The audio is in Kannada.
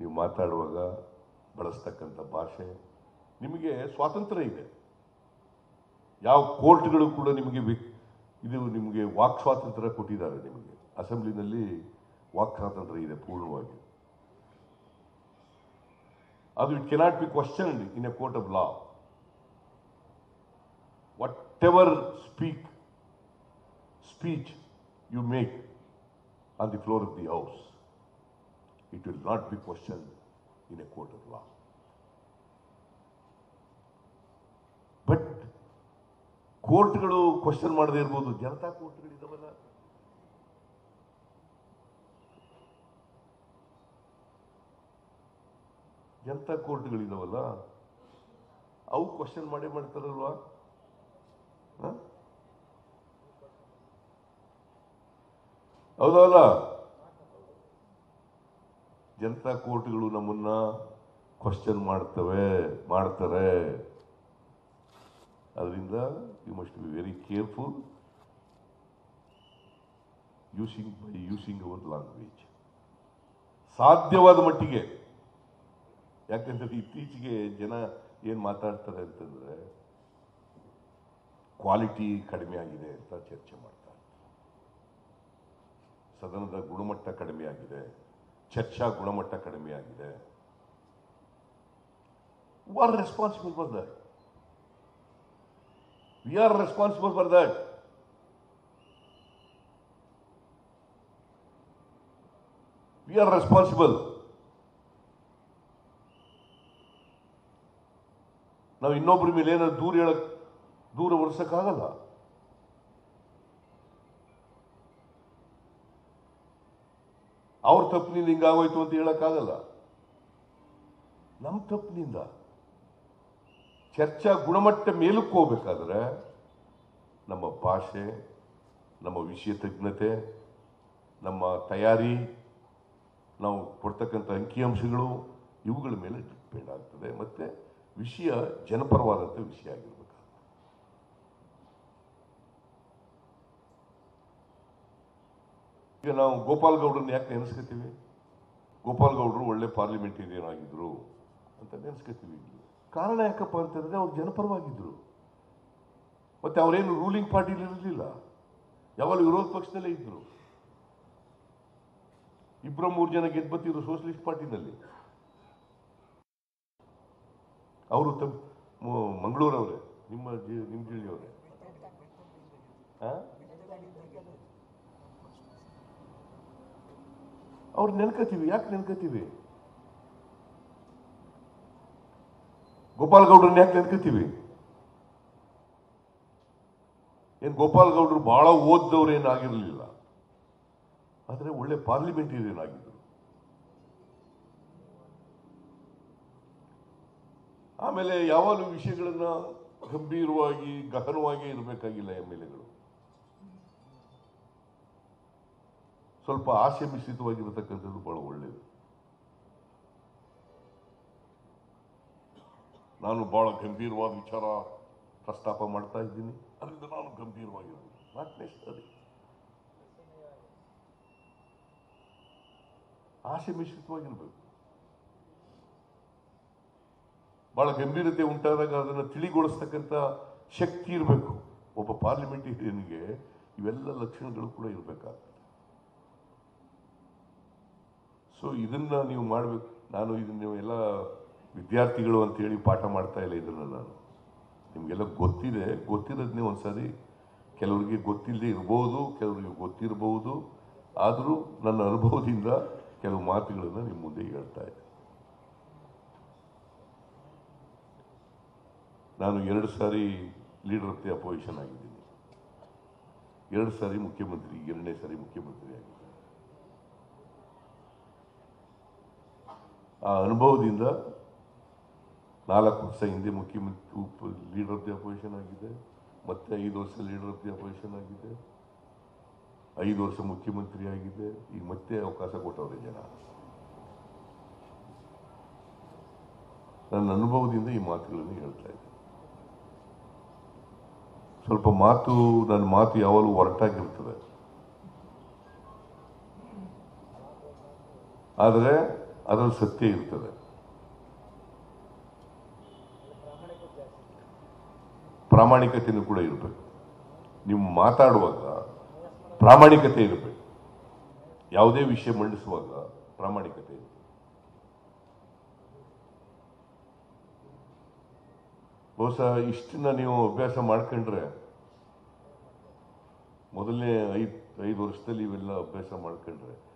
ನೀವು ಮಾತಾಡುವಾಗ ಬಳಸ್ತಕ್ಕಂಥ ಭಾಷೆ ನಿಮಗೆ ಸ್ವಾತಂತ್ರ್ಯ ಇದೆ ಯಾವ ಕೋರ್ಟ್ಗಳು ಕೂಡ ನಿಮಗೆ ವಿ- ಇದು ನಿಮಗೆ ವಾಕ್ ಸ್ವಾತಂತ್ರ್ಯ ಕೊಟ್ಟಿದ್ದಾರೆ ನಿಮಗೆ ಅಸೆಂಬ್ಲಿನಲ್ಲಿ ವಾಕ್ ಸ್ವಾತಂತ್ರ್ಯ ಇದೆ ಪೂರ್ಣವಾಗಿ ಅದು it cannot be question in a court of law whatever speak speech you make on the floor of the house it will not be questioned in a court of law. But ಕೋರ್ಟ್ಗಳು ಕ್ವಶನ್ ಮಾಡದೇ ಇರ್ಬೋದು ಜನತಾ ಕೋರ್ಟ್ಗಳಿದಾವಲ್ಲ ಜನತಾ ಕೋರ್ಟ್ಗಳಿದಾವಲ್ಲ ಅವು ಕ್ವಶನ್ ಮಾಡೇ ಮಾಡ್ತಾರಲ್ವಾ ಹ? ಹೌದಲ್ಲ ಜನತಾ ಕೋರ್ಟ್ಗಳು ನಮ್ಮನ್ನ ಕ್ವಶನ್ ಮಾಡ್ತವೆ ಮಾಡ್ತಾರೆ ಅದರಿಂದ you must be very careful using by using our language ಸಾಧ್ಯವಾದ ಮಟ್ಟಿಗೆ ಯಾಕಂದ್ರೆ ಇತ್ತೀಚೆಗೆ ಜನ ಏನು ಮಾತಾಡ್ತಾರೆ ಅಂತಂದ್ರೆ ಕ್ವಾಲಿಟಿ ಕಡಿಮೆ ಆಗಿದೆ ಅಂತ ಚರ್ಚೆ ಮಾಡ್ತಾರೆ ಸದನದ ಗುಣಮಟ್ಟ ಕಡಿಮೆ ಆಗಿದೆ ಚರ್ಚಾ ಗುಣಮಟ್ಟ ಕಡಿಮೆ ಆಗಿದೆ are responsible for that we are responsible for that we are responsible ನಾವು ಇನ್ನೊಬ್ಬರ ಮೇಲೆ ಏನಾದ್ರು ದೂರ ಹೇಳಕ್ ದೂರ ಹೊರ್ಸಕ್ಕಾಗಲ್ಲ ಅವ್ರ ತಪ್ಪಿನಿಂದ ಹಿಂಗಾಗೋಯ್ತು ಅಂತ ಹೇಳಕ್ಕಾಗಲ್ಲ ನಮ್ಮ ತಪ್ಪಿನಿಂದ ಚರ್ಚಾ ಗುಣಮಟ್ಟ ಮೇಲಕ್ಕೆ ಹೋಗ್ಬೇಕಾದ್ರೆ ನಮ್ಮ ಭಾಷೆ ನಮ್ಮ ವಿಷಯ ತಜ್ಞತೆ ನಮ್ಮ ತಯಾರಿ ನಾವು ಕೊಡ್ತಕ್ಕಂಥ ಅಂಕಿಅಂಶಗಳು ಇವುಗಳ ಮೇಲೆ ಡಿಪೆಂಡ್ ಆಗ್ತದೆ ಮತ್ತೆ ವಿಷಯ ಜನಪರವಾದಂಥ ವಿಷಯ ಆಗಿರ್ಬೇಕು ಈಗ ನಾವು ಗೋಪಾಲ್ ಗೌಡ್ರನ್ನ ಯಾಕೆ ನೆನೆಸ್ಕೊತೀವಿ ಗೋಪಾಲ್ ಗೌಡರು ಒಳ್ಳೆ ಪಾರ್ಲಿಮೆಂಟೇರಿಯನ್ ಆಗಿದ್ರು ಅಂತ ನೆನೆಸ್ಕೊತೀವಿ ಕಾರಣ ಯಾಕಪ್ಪ ಅಂತಂದ್ರೆ ಅವ್ರು ಜನಪರವಾಗಿದ್ರು ಮತ್ತೆ ಅವರೇನು ರೂಲಿಂಗ್ ಪಾರ್ಟಿಲಿ ಇರಲಿಲ್ಲ ಯಾವಾಗ ವಿರೋಧ ಪಕ್ಷದಲ್ಲೇ ಇದ್ರು ಇಬ್ಬರು ಮೂರು ಜನ ಗೆದ್ದು ಬತ್ತಿದ್ರು ಸೋಷಲಿಸ್ಟ್ ಪಾರ್ಟಿನಲ್ಲಿ ಅವರು ತಮ್ಮ ಮಂಗಳೂರವರೇ ನಿಮ್ಮ ಜಿ- ನಿಮ್ಮ ಜಿಲ್ಲೆಯವರೇ ಆ? ಅವ್ರು ನೆನ್ಕೋತೀವಿ ಯಾಕೆ ನೆನ್ಕೋತೀವಿ ಗೋಪಾಲ್ ಗೌಡ್ರನ್ನ ಯಾಕೆ ನೆನ್ಕೋತೀವಿ ಏನ್ ಗೋಪಾಲ್ ಗೌಡ್ರು ಬಹಳ ಓದ್ದವ್ರು ಏನಾಗಿರ್ಲಿಲ್ಲ ಆದ್ರೆ ಒಳ್ಳೆ ಪಾರ್ಲಿಮೆಂಟೇರಿಯನ್ ಆಗಿದ್ರು ಆಮೇಲೆ ಯಾವಾಗಲೂ ವಿಷಯಗಳನ್ನ ಗಂಭೀರವಾಗಿ ಗಹನವಾಗಿ ಇರಬೇಕಾಗಿಲ್ಲ ಎಮ್ ಎಲ್ ಎಗಳು ಸ್ವಲ್ಪ ಆಸೆ ಮಿಶ್ರಿತವಾಗಿರತಕ್ಕಂಥದ್ದು ಬಹಳ ಒಳ್ಳೆಯದು ನಾನು ಬಹಳ ಗಂಭೀರವಾದ ವಿಚಾರ ಪ್ರಸ್ತಾಪ ಮಾಡ್ತಾ ಇದ್ದೀನಿ ಅದರಿಂದ ನಾನು ಗಂಭೀರವಾಗಿರ್ತೀನಿ ನಾಟ್ ನೆಸರಿ ಆಸೆ ಮಿಶ್ರಿತವಾಗಿರ್ಬೇಕು ಬಹಳ ಗಂಭೀರತೆ ಉಂಟಾದಾಗ ಅದನ್ನು ತಿಳಿಗೊಳಿಸ್ತಕ್ಕಂಥ ಶಕ್ತಿ ಇರಬೇಕು ಒಬ್ಬ ಪಾರ್ಲಿಮೆಂಟೇರಿಯನ್ಗೆ ಇವೆಲ್ಲ ಲಕ್ಷಣಗಳು ಕೂಡ ಇರಬೇಕಾಗ್ತದೆ ಸೊ ಇದನ್ನ ನೀವು ಮಾಡಬೇಕು ನಾನು ಇದನ್ನ ನೀವು ಎಲ್ಲ ವಿದ್ಯಾರ್ಥಿಗಳು ಅಂತೇಳಿ ಪಾಠ ಮಾಡ್ತಾ ಇಲ್ಲ ಇದನ್ನ ನಾನು ನಿಮಗೆಲ್ಲ ಗೊತ್ತಿದೆ ಗೊತ್ತಿರೋದನ್ನೇ ಒಂದ್ಸರಿ ಕೆಲವರಿಗೆ ಗೊತ್ತಿಲ್ಲದೆ ಇರ್ಬೋದು ಕೆಲವರಿಗೆ ಗೊತ್ತಿರಬಹುದು ಆದರೂ ನನ್ನ ಅನುಭವದಿಂದ ಕೆಲವು ಮಾತುಗಳನ್ನು ನಿಮ್ಮ ಮುಂದೆ ಹೇಳ್ತಾ ಇದ್ದೆ ನಾನು ಎರಡು ಸಾರಿ ಲೀಡರ್ ಆಫ್ ದಿ ಅಪೋಸಿಷನ್ ಆಗಿದ್ದೀನಿ ಎರಡು ಸಾರಿ ಮುಖ್ಯಮಂತ್ರಿ ಎರಡನೇ ಸಾರಿ ಮುಖ್ಯಮಂತ್ರಿ ಆಗಿದ್ದೀನಿ ಆ ಅನುಭವದಿಂದ ನಾಲ್ಕು ವರ್ಷ ಹಿಂದೆ ಮುಖ್ಯಮಂತ್ರಿ ಲೀಡರ್ ಆಫ್ ದಿ ಅಪೋಸಿಷನ್ ಆಗಿದೆ ಮತ್ತೆ ಐದು ವರ್ಷ ಲೀಡರ್ ಆಫ್ ದಿ ಅಪೋಸಿಷನ್ ಆಗಿದೆ ಐದು ವರ್ಷ ಮುಖ್ಯಮಂತ್ರಿ ಆಗಿದೆ ಈಗ ಮತ್ತೆ ಅವಕಾಶ ಕೊಟ್ಟವ್ರೆ ಜನ ನನ್ನ ಅನುಭವದಿಂದ ಈ ಮಾತುಗಳನ್ನು ಹೇಳ್ತಾ ಇದ್ದೆ ಸ್ವಲ್ಪ ಮಾತು ನನ್ನ ಮಾತು ಯಾವಾಗಲೂ ಹೊರಟಾಗಿರ್ತದೆ ಆದರೆ ಅದರಲ್ಲಿ ಸತ್ಯ ಇರ್ತದೆ ಪ್ರಾಮಾಣಿಕತೆಯೂ ಕೂಡ ಇರಬೇಕು ನೀವು ಮಾತಾಡುವಾಗ ಪ್ರಾಮಾಣಿಕತೆ ಇರಬೇಕು ಯಾವುದೇ ವಿಷಯ ಮಂಡಿಸುವಾಗ ಪ್ರಾಮಾಣಿಕತೆ ಇರಬೇಕು ಬಹುಶಃ ಇಷ್ಟನ್ನ ನೀವು ಅಭ್ಯಾಸ ಮಾಡ್ಕೊಂಡ್ರೆ ಮೊದಲನೇ ಐದು ಐದು ವರ್ಷದಲ್ಲಿ ಇವೆಲ್ಲ ಅಭ್ಯಾಸ ಮಾಡ್ಕೊಂಡ್ರೆ